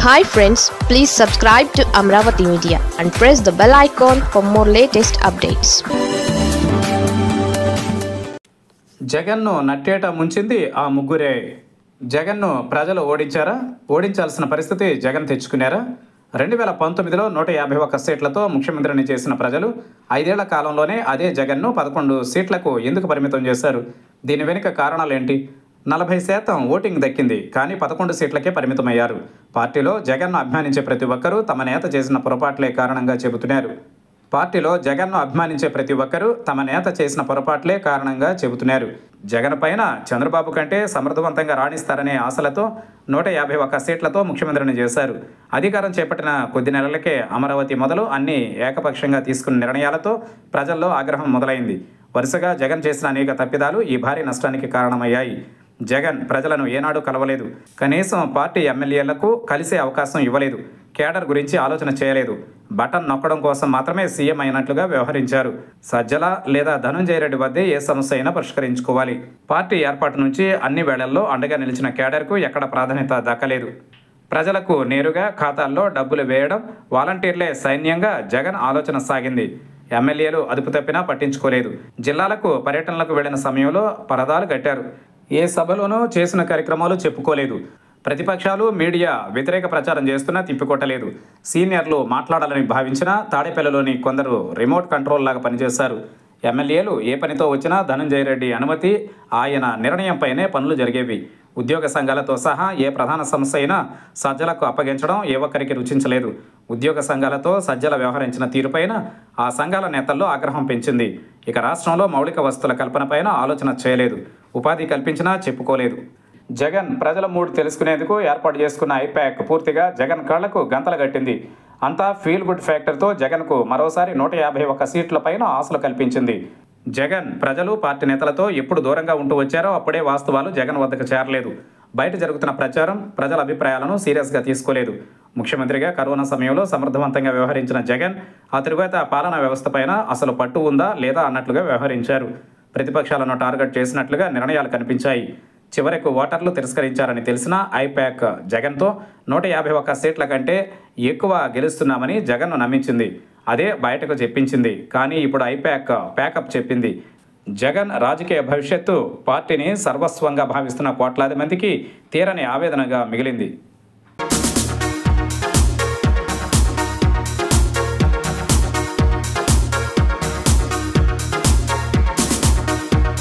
hi friends please subscribe to Amaravati media and press the bell icon for more latest updates జగన్ను నట్టేట ముంచింది ఆ ముగ్గురే జగన్ను ప్రజలు ఓడించారా ఓడించాల్సిన పరిస్థితి జగన్ తెచ్చుకున్నారా రెండు వేల పంతొమ్మిదిలో నూట యాభై ఒక్క సీట్లతో ముఖ్యమంత్రిని చేసిన ప్రజలు ఐదేళ్ల కాలంలోనే అదే జగన్ను పదకొండు సీట్లకు ఎందుకు పరిమితం చేశారు దీని వెనుక కారణాలేంటి నలభై శాతం ఓటింగ్ దక్కింది కానీ పదకొండు సీట్లకే పరిమితమయ్యారు పార్టీలో జగన్ను అభిమానించే ప్రతి ఒక్కరూ తమ నేత చేసిన పొరపాట్లే కారణంగా చెబుతున్నారు పార్టీలో జగన్ను అభిమానించే ప్రతి ఒక్కరూ తమ నేత చేసిన పొరపాట్లే కారణంగా చెబుతున్నారు జగన్ పైన చంద్రబాబు కంటే సమర్థవంతంగా రాణిస్తారనే ఆశలతో నూట యాభై ఒక్క సీట్లతో ముఖ్యమంత్రిని చేశారు అధికారం చేపట్టిన కొద్ది నెలలకే అమరావతి మొదలు అన్ని ఏకపక్షంగా తీసుకున్న నిర్ణయాలతో ప్రజల్లో ఆగ్రహం మొదలైంది వరుసగా జగన్ చేసిన అనేక తప్పిదాలు ఈ భారీ నష్టానికి కారణమయ్యాయి జగన్ ప్రజలను ఏనాడు కలవలేదు కనీసం పార్టీ ఎమ్మెల్యేలకు కలిసే అవకాశం ఇవ్వలేదు కేడర్ గురించి ఆలోచన చేయలేదు బటన్ నొక్కడం కోసం మాత్రమే సీఎం అయినట్లుగా వ్యవహరించారు సజ్జల లేదా ధనుంజయ రెడ్డి వద్దే ఏ సమస్య అయినా పరిష్కరించుకోవాలి పార్టీ ఏర్పాటు నుంచి అన్ని వేళల్లో అండగా నిలిచిన కేడర్కు ఎక్కడ ప్రాధాన్యత దక్కలేదు ప్రజలకు నేరుగా ఖాతాల్లో డబ్బులు వేయడం వాలంటీర్లే సైన్యంగా జగన్ ఆలోచన సాగింది ఎమ్మెల్యేలు అదుపు తప్పినా పట్టించుకోలేదు జిల్లాలకు పర్యటనలకు వెళ్లిన సమయంలో పరదాలు కట్టారు ఏ సభలోనూ చేసిన కార్యక్రమాలు చెప్పుకోలేదు ప్రతిపక్షాలు మీడియా వ్యతిరేక ప్రచారం చేస్తున్నా తిప్పికొట్టలేదు సీనియర్లు మాట్లాడాలని భావించినా తాడేపల్లిలోని కొందరు రిమోట్ కంట్రోల్ లాగా పనిచేశారు ఎమ్మెల్యేలు ఏ పనితో వచ్చినా ధనంజయ రెడ్డి అనుమతి ఆయన నిర్ణయంపైనే పనులు జరిగేవి ఉద్యోగ సంఘాలతో సహా ఏ ప్రధాన సమస్య అయినా సజ్జలకు అప్పగించడం ఏ ఒక్కరికి రుచించలేదు ఉద్యోగ సంఘాలతో సజ్జల వ్యవహరించిన తీరుపైన ఆ సంఘాల నేతల్లో ఆగ్రహం పెంచింది ఇక రాష్ట్రంలో మౌలిక వస్తువుల కల్పనపైన ఆలోచన చేయలేదు ఉపాధి కల్పించినా చెప్పుకోలేదు జగన్ ప్రజల మూడు తెలుసుకునేందుకు ఏర్పాటు చేసుకున్న ఐప్యాక్ పూర్తిగా జగన్ కళ్లకు గంతలు కట్టింది అంతా ఫీల్ గుడ్ ఫ్యాక్టర్తో జగన్కు మరోసారి నూట యాభై ఒక్క సీట్ల పైన ఆశలు కల్పించింది జగన్ ప్రజలు పార్టీ నేతలతో ఎప్పుడు దూరంగా ఉంటూ వచ్చారో అప్పుడే వాస్తవాలు జగన్ వద్దకు చేరలేదు బయట జరుగుతున్న ప్రచారం ప్రజల అభిప్రాయాలను సీరియస్గా తీసుకోలేదు ముఖ్యమంత్రిగా కరోనా సమయంలో సమర్థవంతంగా వ్యవహరించిన జగన్ ఆ తరువాత పాలనా వ్యవస్థపైన అసలు పట్టు ఉందా లేదా అన్నట్లుగా వ్యవహరించారు ప్రతిపక్షాలను టార్గెట్ చేసినట్లుగా నిర్ణయాలు కనిపించాయి చివరకు ఓటర్లు తిరస్కరించారని తెలిసిన ఐప్యాక్ జగన్తో నూట యాభై ఒక్క సీట్ల కంటే ఎక్కువ గెలుస్తున్నామని జగన్ను నమ్మించింది అదే బయటకు చెప్పించింది కానీ ఇప్పుడు ఐప్యాక్ ప్యాకప్ చెప్పింది జగన్ రాజకీయ భవిష్యత్తు పార్టీని సర్వస్వంగా భావిస్తున్న కోట్లాది మందికి తీరని ఆవేదనగా మిగిలింది